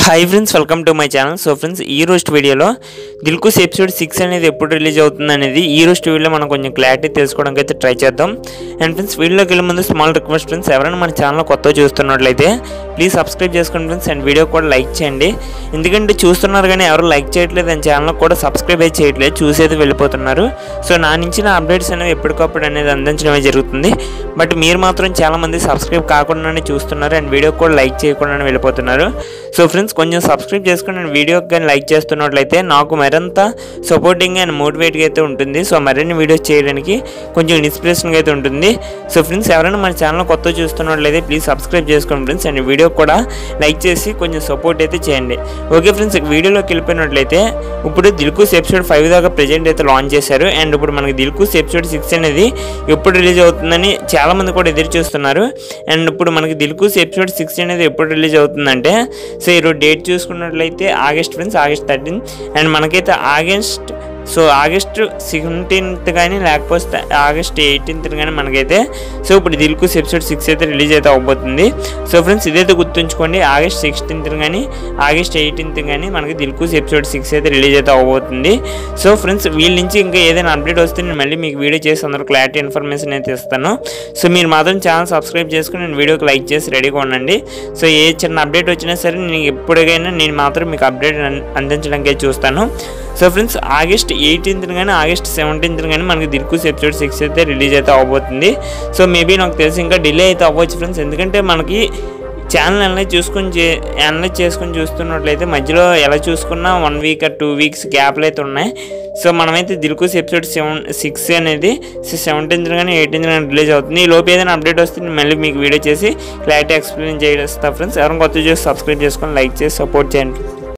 hi friends welcome to my channel so friends ఈ రోజు వీడియోలో దిల్కుస్ ఎపిసోడ్ సిక్స్ అనేది ఎప్పుడు రిలీజ్ అవుతుంది అనేది ఈ రోజు వీడియోలో మనం కొంచెం క్లారిటీ తెలుసుకోవడానికి అయితే ట్రై చేద్దాం అండ్ ఫ్రెండ్స్ వీడియోకి వెళ్ళే ముందు స్మాల్ రిక్వెస్ట్ ఫ్రెండ్స్ ఎవరైనా మన ఛానల్ కొత్తగా చూస్తున్నట్లయితే ప్లీజ్ సబ్స్క్రైబ్ చేసుకోండి ఫ్రెండ్స్ అండ్ వీడియో కూడా లైక్ చేయండి ఎందుకంటే చూస్తున్నారు కానీ ఎవరు లైక్ చేయట్లేదు అండ్ ఛానల్ కూడా సబ్స్క్రైబ్ అయితే చేయట్లేదు చూసేది వెళ్ళిపోతున్నారు సో నా నుంచి నా అప్డేట్స్ అనేవి ఎప్పటికప్పుడు అనేది అందించడమే జరుగుతుంది బట్ మీరు మాత్రం చాలామంది సబ్స్క్రైబ్ కాకుండానే చూస్తున్నారు అండ్ వీడియో కూడా లైక్ చేయకుండానే వెళ్ళిపోతున్నారు సో ఫ్రెండ్స్ కొంచెం సబ్స్క్రైబ్ చేసుకుని నేను వీడియోకి కానీ లైక్ చేస్తున్నట్లయితే నాకు మరింత సపోర్టింగ్ అండ్ మోటివేట్గా అయితే ఉంటుంది సో మరిన్ని వీడియోస్ చేయడానికి కొంచెం ఇన్స్పిరేషన్గా అయితే ఉంటుంది సో ఫ్రెండ్స్ ఎవరైనా మన ఛానల్ కొత్త చూస్తున్నట్లయితే ప్లీజ్ సబ్స్క్రైబ్ చేసుకోండి ఫ్రెండ్స్ అండ్ వీడియో కూడా లైక్ చేసి కొంచెం సపోర్ట్ అయితే చేయండి ఓకే ఫ్రెండ్స్ వీడియోలోకి వెళ్ళిపోయినట్లయితే ఇప్పుడు దిల్కుస్ ఎపిసోడ్ ఫైవ్ దాకా ప్రెజెంట్ అయితే లాంచ్ చేశారు అండ్ ఇప్పుడు మనకి దిల్కుస్ ఎపిసోడ్ సిక్స్ అనేది ఎప్పుడు రిలీజ్ అవుతుందని చాలామంది కూడా ఎదురు చూస్తున్నారు అండ్ ఇప్పుడు మనకి దిల్కుస్ ఎపిసోడ్ సిక్స్ అనేది ఎప్పుడు రిలీజ్ అవుతుందంటే సో ఈరోజు డేట్ చూసుకున్నట్లయితే August friends August thirteen and మనకైతే ఆగస్ట్ సో ఆగస్ట్ సెవెంటీన్త్ కానీ లేకపోతే ఆగస్ట్ ఎయిటీన్త్ కానీ మనకైతే సో ఇప్పుడు దిల్కుస్ ఎపిసోడ్ సిక్స్ అయితే రిలీజ్ అయితే అవబోతుంది సో ఫ్రెండ్స్ ఇదైతే గుర్తుంచుకోండి ఆగస్ట్ సిక్స్టీన్త్ కానీ ఆగస్ట్ ఎయిటీన్త్ కానీ మనకి దిల్కుస్ ఎపిసోడ్ సిక్స్ అయితే రిలీజ్ అయితే అవబోతుంది సో ఫ్రెండ్స్ వీళ్ళ నుంచి ఇంకా ఏదైనా అప్డేట్ వస్తే నేను మళ్ళీ మీకు వీడియో చేసి అందరూ క్లారిటీ ఇన్ఫర్మేషన్ అయితే ఇస్తాను సో మీరు మాత్రం ఛానల్ సబ్స్క్రైబ్ చేసుకుని నేను వీడియోకి లైక్ చేసి రెడీగా ఉండండి సో ఏ చిన్న అప్డేట్ వచ్చినా సరే నేను ఎప్పటికైనా నేను మాత్రం మీకు అప్డేట్ అన్- అందించడానికి చూస్తాను సో ఫ్రెండ్స్ ఆగస్ట్ ఎయిటీన్త్ కానీ ఆగస్ట్ సెవెంటీన్త్ కానీ మనకి దిల్కుస్ ఎపిసోడ్ సిక్స్ అయితే రిలీజ్ అయితే అవబోతుంది సో మేబీ నాకు తెలిసి ఇంకా డిలే అయితే అవ్వచ్చు ఫ్రెండ్స్ ఎందుకంటే మనకి ఛానల్ అనలైజ్ చూసుకొని చే అనలైజ్ చేసుకొని చూస్తున్నట్లయితే మధ్యలో ఎలా చూసుకున్నా వన్ వీక్ టూ వీక్స్ గ్యాప్లు అయితే ఉన్నాయి సో మనమైతే దిల్కుస్ ఎపిసోడ్ సెవెన్ సిక్స్ అనేది సెవెంటీన్త్ కానీ ఎయిటీన్త్ కానీ రిలీజ్ అవుతుంది ఈ లోపు ఏదైనా అప్డేట్ వస్తే నేను మళ్ళీ మీకు వీడియో చేసి క్లారిటీ ఎక్స్ప్లెయిన్ చేస్తా ఫ్రెండ్స్ ఎవరైనా కొత్త చూసి సబ్స్క్రైబ్ చేసుకొని లైక్ చేసి సపోర్ట్ చేయండి